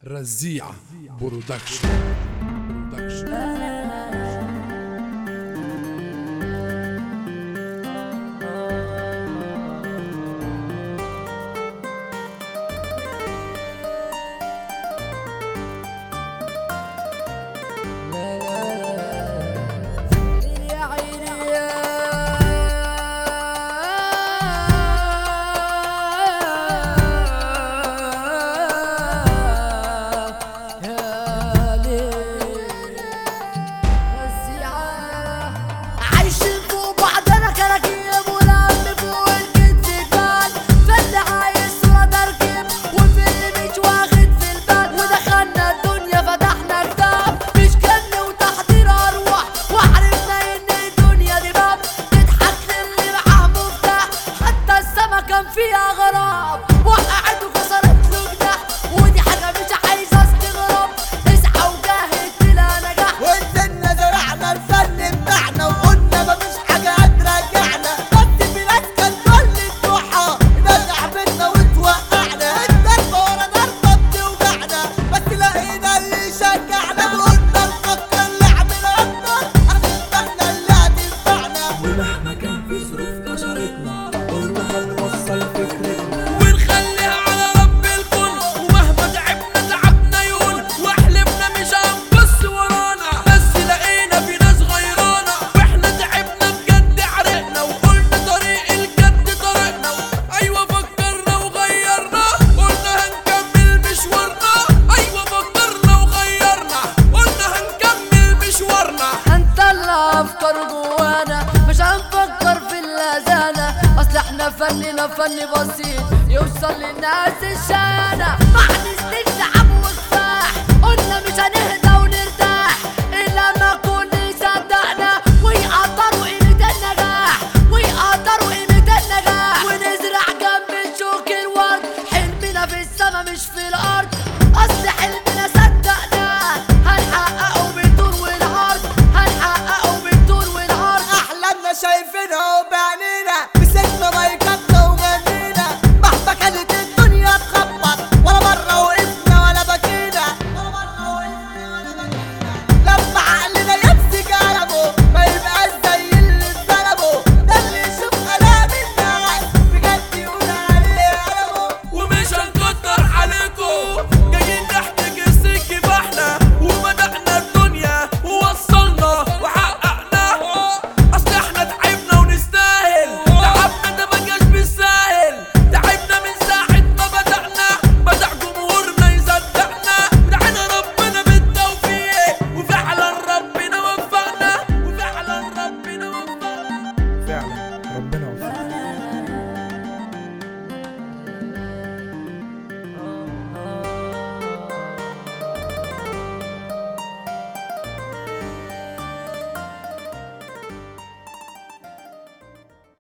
رزيعة برودكشن برودكشن يا عيني يا يا ليل الزعاع عايشين فوق بعضنا كراكيب والهم فوق الكتفان فاللي عايز صورة ركب وفي اللي مش واخد في البال ودخلنا الدنيا فتحنا كتاب مش كن وتحضير ارواح وعرفنا ان الدنيا دي باب تضحك للي معاه مفتاح حتى السما كان فيها غراب وقعت وكسرت له جناح ودي حاجة مش عايزة استغراب اسعى وجاهد بلا نجاح ونزلنا زرعنا الفن بتاعنا وقلنا مفيش حاجة هترجعنا بس في ناس كان كل الضحى نرجع بيتنا وتوقعنا الضربة ورا ضربة بتوجعنا بس لقينا اللي يشجعنا وقلنا نفكر نعمل أكتر عشان احنا اللي هتنفعنا ومهما كان في ظروف كسرتنا قلنا هنوصل فكرتنا ونخليها على رب الكل ومهما تعبنا تعبنا يقول واحلفنا مش هنبص ورانا بس لقينا في ناس غيرانا واحنا تعبنا بجد عرقنا وقلنا طريق الجد طريقنا ايوه فكرنا وغيرنا قلنا هنكمل مشوارنا ايوه فكرنا وغيرنا قلنا هنكمل مشوارنا هنطلع افكار جوانا مش هنفكر في اللذانة اصل احنا فننا فن بسيط يوصل للناس الشانة معنى استجدعاب وكفاح قلنا مش هنهدى ونرتاح الا ما كل صدقنا ويقدروا قيمة النجاح ويقدروا قيمة النجاح ونزرع جنب شوك الورد حلمنا في السما مش في الارض